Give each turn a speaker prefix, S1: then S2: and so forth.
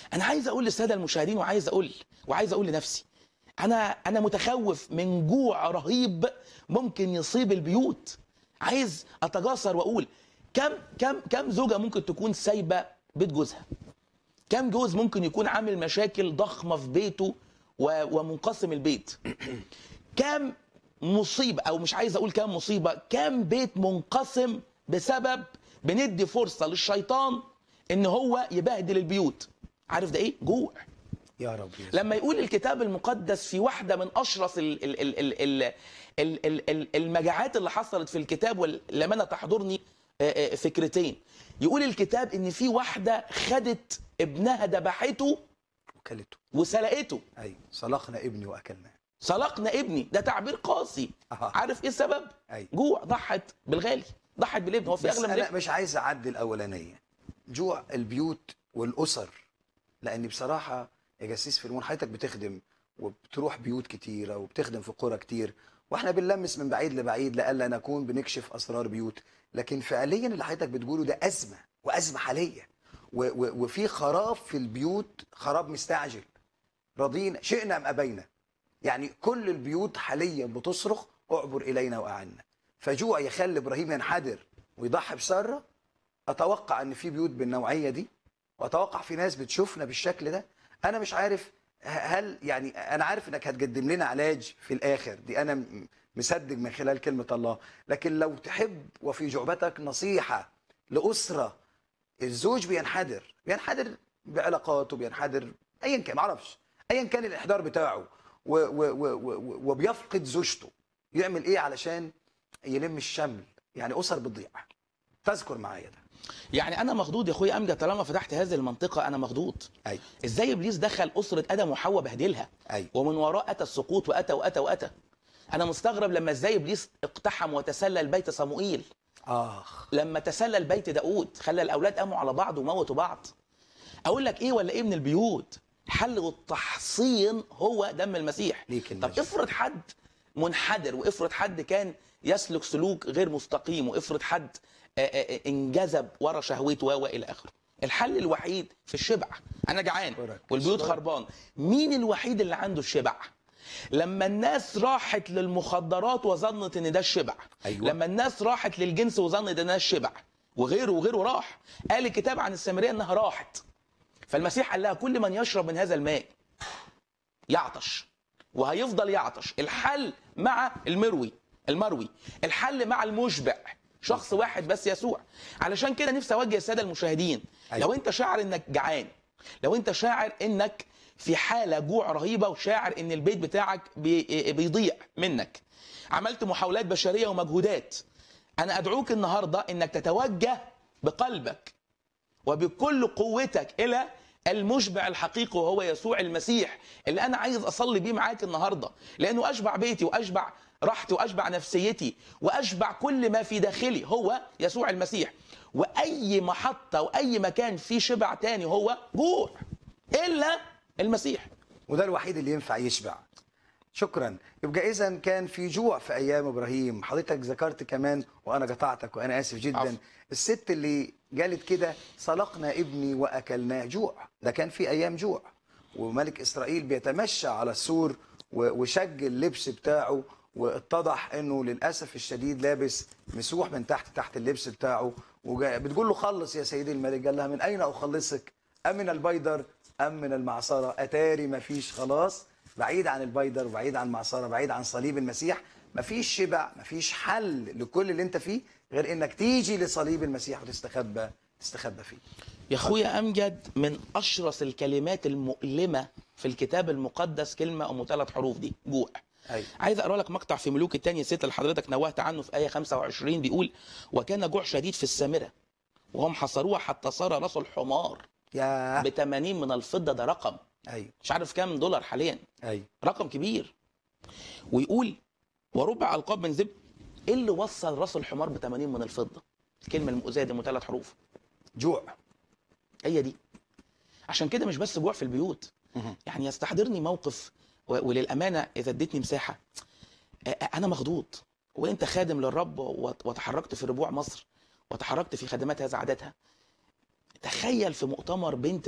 S1: انا عايز اقول للساده المشاهدين وعايز اقول وعايز اقول لنفسي انا انا متخوف من جوع رهيب ممكن يصيب البيوت عايز اتجاسر واقول كم كم كم زوجه ممكن تكون سايبه بيت جوزها كم جوز ممكن يكون عامل مشاكل ضخمه في بيته و- ومنقسم البيت كم مصيبه او مش عايز اقول كم مصيبه كم بيت منقسم بسبب بندي فرصه للشيطان ان هو يبهدل البيوت عارف ده ايه جوع
S2: يا رب يسوع.
S1: لما يقول الكتاب المقدس في واحده من اشرس ال ال ال ال ال ال ال ال المجاعات اللي حصلت في الكتاب ولما تحضرني آه، آه، فكرتين يقول الكتاب ان في واحده خدت ابنها ذبحته
S2: وكلته
S1: وسلقته
S2: ايوه صلخنا ابني واكلناه
S1: سلقنا ابني ده تعبير قاسي
S2: أها.
S1: عارف ايه السبب
S2: أيوة.
S1: جوع ضحت بالغالي ضحت بالابن هو في
S2: بس
S1: اغلى من
S2: انا
S1: الابن
S2: مش عايز اعدي الاولانيه جوع البيوت والاسر لان بصراحه يا جسيس فيلمون حضرتك بتخدم وبتروح بيوت كتيره وبتخدم في قرى كتير واحنا بنلمس من بعيد لبعيد لئلا نكون بنكشف اسرار بيوت لكن فعليا اللي حضرتك بتقوله ده ازمه وازمه حاليه و و وفي خراب في البيوت خراب مستعجل رضينا شئنا ام ابينا يعني كل البيوت حاليا بتصرخ اعبر الينا واعنا فجوع يخلي ابراهيم ينحدر ويضحي بساره اتوقع ان في بيوت بالنوعيه دي واتوقع في ناس بتشوفنا بالشكل ده انا مش عارف ه- هل يعني انا عارف انك هتقدم لنا علاج في الاخر دي انا م- مصدق من خلال كلمه الله لكن لو تحب وفي جعبتك نصيحه لاسره الزوج بينحدر بينحدر بعلاقاته بينحدر ايا كان معرفش ايا كان الانحدار بتاعه و و و و وبيفقد زوجته يعمل ايه علشان يلم الشمل يعني اسر بتضيع تذكر معايا ده
S1: يعني انا مخضوض يا اخويا امجد طالما فتحت هذه المنطقه انا مخضوض
S2: ايوه
S1: ازاي ابليس دخل اسره ادم وحواء بهدلها
S2: ايوه
S1: ومن وراء اتى السقوط واتى واتى واتى انا مستغرب لما ازاي ابليس اقتحم وتسلل بيت صموئيل
S2: اخ
S1: لما تسلل بيت داود خلى الاولاد قاموا على بعض وموتوا بعض اقول لك ايه ولا ايه من البيوت حل والتحصين هو دم المسيح
S2: ليك
S1: طب
S2: المجد.
S1: افرض حد منحدر وافرض حد كان يسلك سلوك غير مستقيم وافرض حد آه، آه، آه، انجذب ورا شهوته و- والى اخره الحل الوحيد في الشبع انا جعان
S2: أشكرك.
S1: والبيوت
S2: أشكرك.
S1: خربان مين الوحيد اللي عنده الشبع لما الناس راحت للمخدرات وظنت ان ده الشبع
S2: أيوة.
S1: لما الناس راحت للجنس وظنت ان ده الشبع وغيره وغيره راح قال الكتاب عن السامريه انها راحت فالمسيح قال لها كل من يشرب من هذا الماء يعطش وهيفضل يعطش الحل مع المروي المروي الحل مع المشبع شخص واحد بس يسوع علشان كده نفسي اوجه الساده المشاهدين
S2: أيوة.
S1: لو انت شاعر انك جعان لو انت شاعر انك في حاله جوع رهيبه وشاعر ان البيت بتاعك بي- بيضيع منك عملت محاولات بشريه ومجهودات انا ادعوك النهارده انك تتوجه بقلبك وبكل قوتك الى المشبع الحقيقي وهو يسوع المسيح اللي انا عايز اصلي بيه معاك النهارده لانه اشبع بيتي واشبع راحتي واشبع نفسيتي واشبع كل ما في داخلي هو يسوع المسيح واي محطه واي مكان فيه شبع تاني هو جوع الا المسيح
S2: وده الوحيد اللي ينفع يشبع شكرا يبقى اذا كان في جوع في ايام ابراهيم حضرتك ذكرت كمان وانا قطعتك وانا اسف جدا
S1: عفو.
S2: الست اللي قالت كده سلقنا ابني واكلناه جوع ده كان في ايام جوع وملك اسرائيل بيتمشى على السور و- وشج اللبس بتاعه واتضح انه للاسف الشديد لابس مسوح من تحت تحت اللبس بتاعه وجا- بتقول له خلص يا سيدي الملك قال لها من اين اخلصك ام من البيدر ام من المعصره اتاري مفيش خلاص بعيد عن البيدر وبعيد عن المعصره بعيد عن صليب المسيح مفيش شبع مفيش حل لكل اللي انت فيه غير انك تيجي لصليب المسيح وتستخبى تستخبى فيه
S1: يا اخويا امجد من اشرس الكلمات المؤلمه في الكتاب المقدس كلمه ام ثلاث حروف دي جوع
S2: أيوة.
S1: عايز اقرا لك مقطع في ملوك الثانيه ست اللي حضرتك نوهت عنه في ايه 25 بيقول وكان جوع شديد في السامره وهم حصروها حتى صار راس الحمار
S2: يا
S1: ب 80 من الفضه ده رقم
S2: ايوه
S1: مش عارف كام دولار حاليا
S2: ايوه
S1: رقم كبير ويقول وربع القاب من زبد ايه اللي وصل راس الحمار ب 80 من الفضه الكلمه المؤذيه دي من ثلاث حروف
S2: جوع
S1: هي دي عشان كده مش بس جوع في البيوت
S2: مهم.
S1: يعني يستحضرني موقف و- وللامانه اذا اديتني مساحه آه، آه، انا مخضوض وانت خادم للرب وت- وتحركت في ربوع مصر وتحركت في خدمات هذا عاداتها تخيل في مؤتمر بنت